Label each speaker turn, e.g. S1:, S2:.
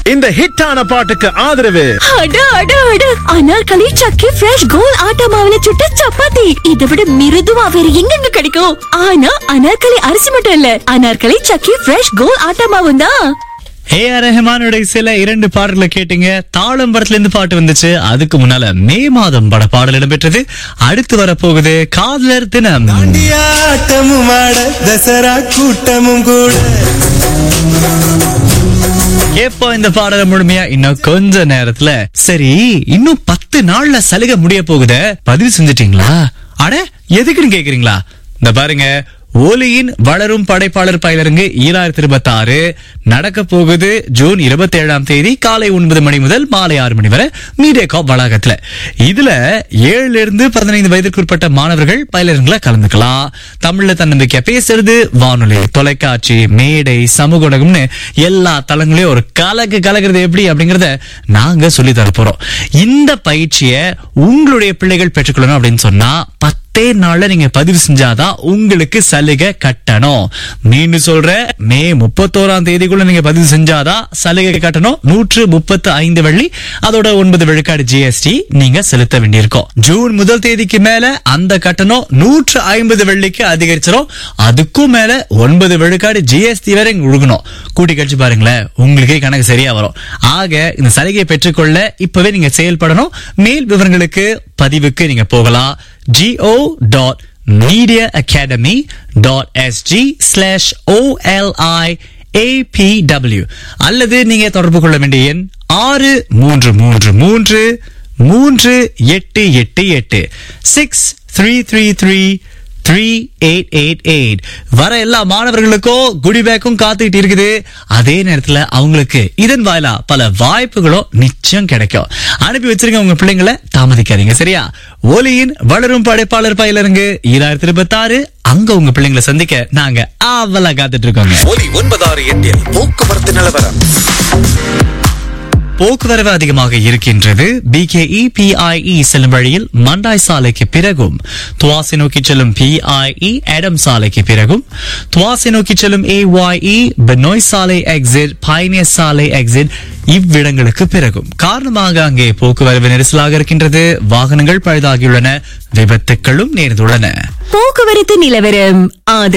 S1: இந்த ஹிட்டான பாட்டுக்கு ஆதரவு
S2: அட அட அட அனார்கலி சக்கி ஃப்ரெஷ் கோல் ஆட்டா மாவுல சுட்ட சப்பாத்தி இதை விட மிருதுவா வேற எங்கெங்க கிடைக்கும் ஆனா அனார்கலி அரிசி மட்டும் இல்ல அனார்கலி சக்கி ஃப்ரெஷ் கோல் ஆட்டா மாவும் தான்
S3: ஏ ஆர் ரஹ்மானுடைய சில இரண்டு பாடல்களை கேட்டீங்க தாளம் படத்துல இருந்து பாட்டு வந்துச்சு அதுக்கு முன்னால மே மாதம் பட பாடல் இடம்பெற்றது அடுத்து வரப்போகுது காதலர் தினம்
S4: ஆட்டமும் ஆட தசரா கூட்டமும் கூட
S3: எப்போ இந்த பாடலை முழுமையா இன்னும் கொஞ்ச நேரத்துல சரி இன்னும் பத்து நாள்ல சலுகை முடிய போகுதே பதிவு செஞ்சிட்டீங்களா அட எதுக்குன்னு கேக்குறீங்களா இந்த பாருங்க ஒலியின் வளரும் படைப்பாளர் பயிலரங்கு ஈராயிரத்தி இருபத்தி ஆறு நடக்க போகுது ஜூன் இருபத்தி ஏழாம் தேதி காலை ஒன்பது மணி முதல் மாலை ஆறு மணி வரை மீடியா காப் வளாகத்துல இதுல ஏழுல இருந்து பதினைந்து வயதிற்குட்பட்ட மாணவர்கள் பயிலரங்குல கலந்துக்கலாம் தமிழ்ல தன்னம்பிக்கை பேசுறது வானொலி தொலைக்காட்சி மேடை சமூக ஊடகம்னு எல்லா தளங்களையும் ஒரு கலக்கு கலக்கிறது எப்படி அப்படிங்கறத நாங்க சொல்லி தர போறோம் இந்த பயிற்சியை உங்களுடைய பிள்ளைகள் பெற்றுக்கொள்ளணும் அப்படின்னு சொன்னா பத்தே நாள்ல நீங்க பதிவு செஞ்சாதான் உங்களுக்கு சலுகை கட்டணும் மீண்டும் சொல்ற மே முப்பத்தோராம் தேதிக்குள்ள நீங்க பதிவு செஞ்சாதான் சலுகை கட்டணும் நூற்று முப்பத்து ஐந்து வெள்ளி அதோட ஒன்பது விழுக்காடு ஜிஎஸ்டி நீங்க செலுத்த வேண்டியிருக்கும் ஜூன் முதல் தேதிக்கு மேல அந்த கட்டணம் நூற்று ஐம்பது வெள்ளிக்கு அதிகரிச்சிடும் அதுக்கும் மேல ஒன்பது விழுக்காடு ஜிஎஸ்டி வரை கொடுக்கணும் கூட்டி கழிச்சு பாருங்களேன் உங்களுக்கே கணக்கு சரியா வரும் ஆக இந்த சலுகையை பெற்றுக்கொள்ள இப்பவே நீங்க செயல்படணும் மேல் விவரங்களுக்கு பதிவுக்கு நீங்க போகலாம் go dot media academy dot SG slash OLI ABW அல்லது நீங்க தொடர்பு கொள்ள வேண்டிய எண் ஆறு மூன்று மூன்று மூன்று மூன்று எட்டு எட்டு எட்டு six three three three three eight eight eight வர எல்லா மாணவர்களுக்கும் குடி பேக்கும் காத்துக்கிட்டு இருக்குது அதே நேரத்துல அவங்களுக்கு இதன் வாயிலா பல வாய்ப்புகளும் நிச்சயம் கிடைக்கும் அனுப்பி வச்சிருங்க உங்க பிள்ளைங்களை தாமதிக்காதீங்க சரியா ஒலியின் வளரும் படைப்பாளர் பயிலரங்கு ஈராயிரத்தி இருபத்தி ஆறு அங்க உங்க பிள்ளைங்களை சந்திக்க நாங்க ஆவலா காத்துட்டு இருக்கோங்க
S1: ஒலி ஒன்பதாறு எட்டில் போக்குவரத்து நிலவரம்
S3: போக்குவரவு அதிகமாக இருக்கின்றது பிகேஇ பிஐஇ செல்லும் வழியில் மண்டாய் சாலைக்கு பிறகும் துவாசி நோக்கி செல்லும் பிஐஇ எடம் சாலைக்கு பிறகும் துவாசி நோக்கி செல்லும் ஏஒய்இ பெனோய் சாலை எக்ஸிட் பைனியர் சாலை எக்ஸிட் இவ்விடங்களுக்கு பிறகும் காரணமாக அங்கே போக்குவரவு நெரிசலாக இருக்கின்றது வாகனங்கள் பழுதாகியுள்ளன விபத்துக்களும் நேர்ந்துள்ளன
S2: போக்குவரத்து நிலவரம் ஆதரவு